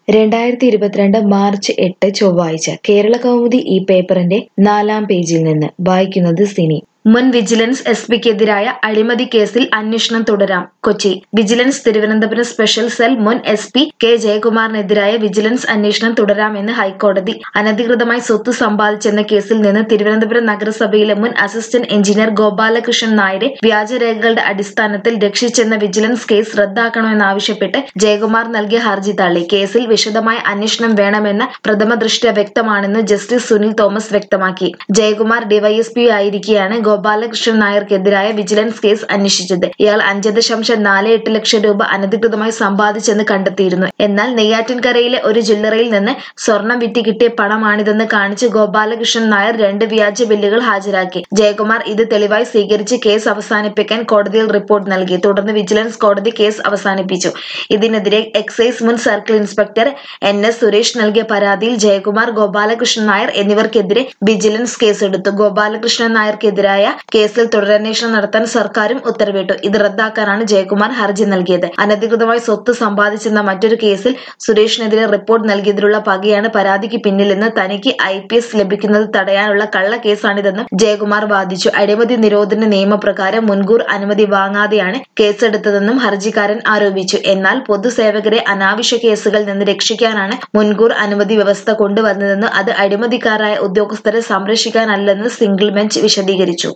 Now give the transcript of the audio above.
രണ്ടായിരത്തി ഇരുപത്തിരണ്ട് മാർച്ച് എട്ട് ചൊവ്വാഴ്ച കേരള കൗമുദി ഈ പേപ്പറിന്റെ നാലാം പേജിൽ നിന്ന് വായിക്കുന്നത് സിനി മുൻ വിജിലൻസ് എസ് പിക്കെതിരായ അഴിമതി കേസിൽ അന്വേഷണം തുടരാം Kochi vigilance Thiruvananthapuram special cell മുൻ എസ് പി കെ ജയകുമാറിനെതിരായ വിജിലൻസ് അന്വേഷണം തുടരാമെന്ന് ഹൈക്കോടതി അനധികൃതമായി സ്വത്ത് സമ്പാദിച്ചെന്ന കേസിൽ നിന്ന് തിരുവനന്തപുരം നഗരസഭയിലെ മുൻ അസിസ്റ്റന്റ് എഞ്ചിനീയർ ഗോപാലകൃഷ്ണൻ നായരെ വ്യാജരേഖകളുടെ അടിസ്ഥാനത്തിൽ രക്ഷിച്ചെന്ന വിജിലൻസ് കേസ് റദ്ദാക്കണമെന്നാവശ്യപ്പെട്ട് ജയകുമാർ നൽകിയ ഹർജി തള്ളി കേസിൽ വിശദമായ അന്വേഷണം വേണമെന്ന പ്രഥമ ദൃഷ്ട്യ വ്യക്തമാണെന്ന് ജസ്റ്റിസ് സുനിൽ തോമസ് വ്യക്തമാക്കി ജയകുമാർ ഡിവൈഎസ്പി ആയിരിക്കെയാണ് ഗോപാലകൃഷ്ണൻ നായർക്കെതിരായ വിജിലൻസ് കേസ് അന്വേഷിച്ചത് ഇയാൾ അഞ്ച് ദശാംശം നാല് എട്ട് ലക്ഷം രൂപ അനധികൃതമായി സമ്പാദിച്ചെന്ന് കണ്ടെത്തിയിരുന്നു എന്നാൽ നെയ്യാറ്റിൻകരയിലെ ഒരു ജ്വല്ലറിയിൽ നിന്ന് സ്വർണം വിറ്റ് കിട്ടിയ പണമാണിതെന്ന് കാണിച്ച് ഗോപാലകൃഷ്ണൻ നായർ രണ്ട് വ്യാജ ബില്ലുകൾ ഹാജരാക്കി ജയകുമാർ ഇത് തെളിവായി സ്വീകരിച്ച് കേസ് അവസാനിപ്പിക്കാൻ കോടതിയിൽ റിപ്പോർട്ട് നൽകി തുടർന്ന് വിജിലൻസ് കോടതി കേസ് അവസാനിപ്പിച്ചു ഇതിനെതിരെ എക്സൈസ് മുൻ circle inspector N S Suresh നൽകിയ പരാതിയിൽ ജയകുമാർ ഗോപാലകൃഷ്ണൻ നായർ എന്നിവർക്കെതിരെ വിജിലൻസ് കേസെടുത്തു ഗോപാലകൃഷ്ണൻ നായർക്കെതിരായ കേസിൽ തുടരന്വേഷണം നടത്താൻ സർക്കാരും ഉത്തരവിട്ടു ഇത് റദ്ദാക്കാനാണ് ജയകുമാർ ഹർജി നൽകിയത് അനധികൃതമായി സ്വത്ത് സമ്പാദിച്ചെന്ന മറ്റൊരു കേസിൽ സുരേഷിനെതിരെ റിപ്പോർട്ട് നൽകിയതിലുള്ള പകയാണ് പരാതിക്ക് പിന്നിലെന്ന് തനിക്ക് ഐ പി എസ് ലഭിക്കുന്നത് തടയാനുള്ള കള്ള കേസാണിതെന്നും ജയകുമാർ വാദിച്ചു അഴിമതി നിരോധന നിയമപ്രകാരം മുൻകൂർ അനുമതി വാങ്ങാതെയാണ് കേസെടുത്തതെന്നും ഹർജിക്കാരൻ ആരോപിച്ചു എന്നാൽ പൊതുസേവകരെ അനാവശ്യ കേസുകളിൽ നിന്ന് രക്ഷിക്കാനാണ് മുൻകൂർ അനുമതി വ്യവസ്ഥ കൊണ്ടുവന്നതെന്നും അത് അഴിമതിക്കാരായ ഉദ്യോഗസ്ഥരെ സംരക്ഷിക്കാനല്ലെന്ന് സിംഗിൾ ബെഞ്ച് വിശദീകരിച്ചു